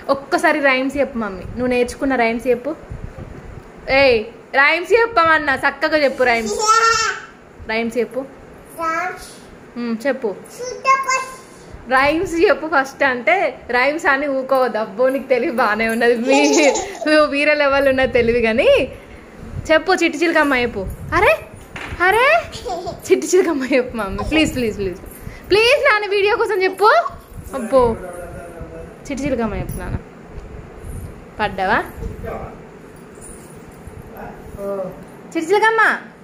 ఒక్కసారి రైమ్స్ చెప్పు మమ్మీ నువ్వు నేర్చుకున్న రైమ్స్ చెప్పు ఏయ్ రైమ్స్ చెప్పమన్నా చక్కగా చెప్పు రైమ్స్ రైమ్స్ చెప్పు ఉమ్, చెప్పు రైమ్స్ చెప్పు ఫస్ట్ అంటే రైమ్స్ అని ఊకోవద్దు అబ్బో నీకు తెలివి బాగానే ఉన్నది మీ నువ్వు వీర లెవెల్ ఉన్నది తెలివి కానీ చెప్పు చిట్టి చిలకమ్మ చెప్పు అరే అరే చిట్టి చిలకమ్మ చెప్పు mummy please please please please నాన్న వీడియో కోసం చెప్పు అబ్బో చిట్టి చిలకమ్మ చెప్పు నాన్న పడ్డావా చిట్టి చిలకమ్మ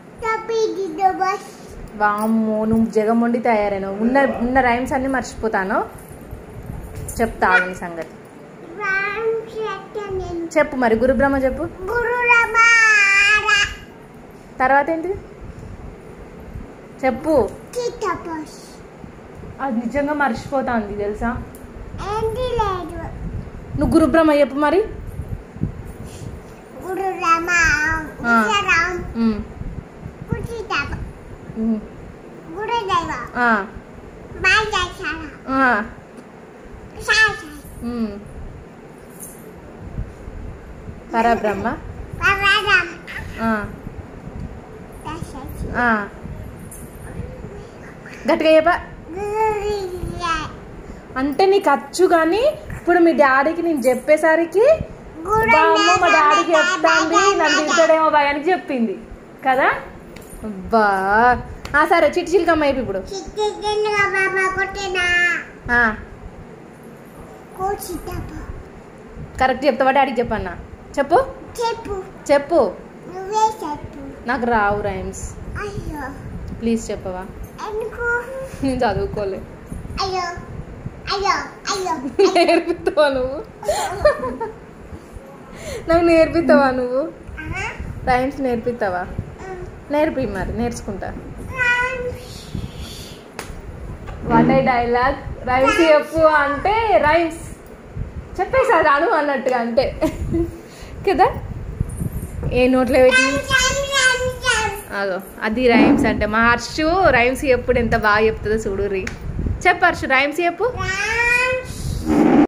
వామ్మో నువ్వు జగముండి తయారైనావు ఉన్న ఉన్న రైమ్స్ అన్ని మర్చిపోతాను చెప్తా ఆగని సంగతి చెప్పు మరి గురుబ్రహ్మ చెప్పు తర్వాత ఏంటిది చెప్పు అది నిజంగా మర్చిపోతాంది తెలుసా నువ్వు గురుబ్రహ్మ చెప్పు మరి ఆ. ఉమ్, ఉమ్, ఆ, ఆ, ఉమ్. పరబ్రహ్మ ఆ, ఆ. గట్టిగా చెప్ప అంటే నీకు వచ్చు కానీ ఇప్పుడు మీ డాడీకి నేను చెప్పేసరికి బామ్మ మా డాడీకి చెప్తాంది నన్ను తిడతాడేమో భయానికి చెప్పింది కదా అబ్బా ఆ సరే చిట్టి చిలకమ్మ అయిపోయి ఇప్పుడు ఆ, కరెక్ట్ చెప్తావా డాడీకి చెప్పన్నా చెప్పు చెప్పు చెప్పు నువ్వే చెప్పు నాకు రావు రైమ్స్ అయ్యో ప్లీజ్ చెప్పవా ఎందుకు నేను చదువుకోలే అయ్యో అయ్యో అయ్యో నేర్పిస్తావా నువ్వు నాకు నేర్పిస్తావా నువ్వు ఆహా. రైమ్స్ నేర్పిస్తావా నేర్పి మరి నేర్చుకుంటా వాట్ ఐ డైలాగ్ రైమ్స్ చెప్పు అంటే రైమ్స్ చెప్పేసా రాను అన్నట్టుగా అంటే కదా ఏ నోట్లో పెట్టి అగో అది రైమ్స్ అంటే మా హర్షు రైమ్స్ ఎప్పుడు ఎంత బాగా చెప్తుందో చూడుర్రి చెప్పు హర్షు రైమ్స్ చెప్పు రా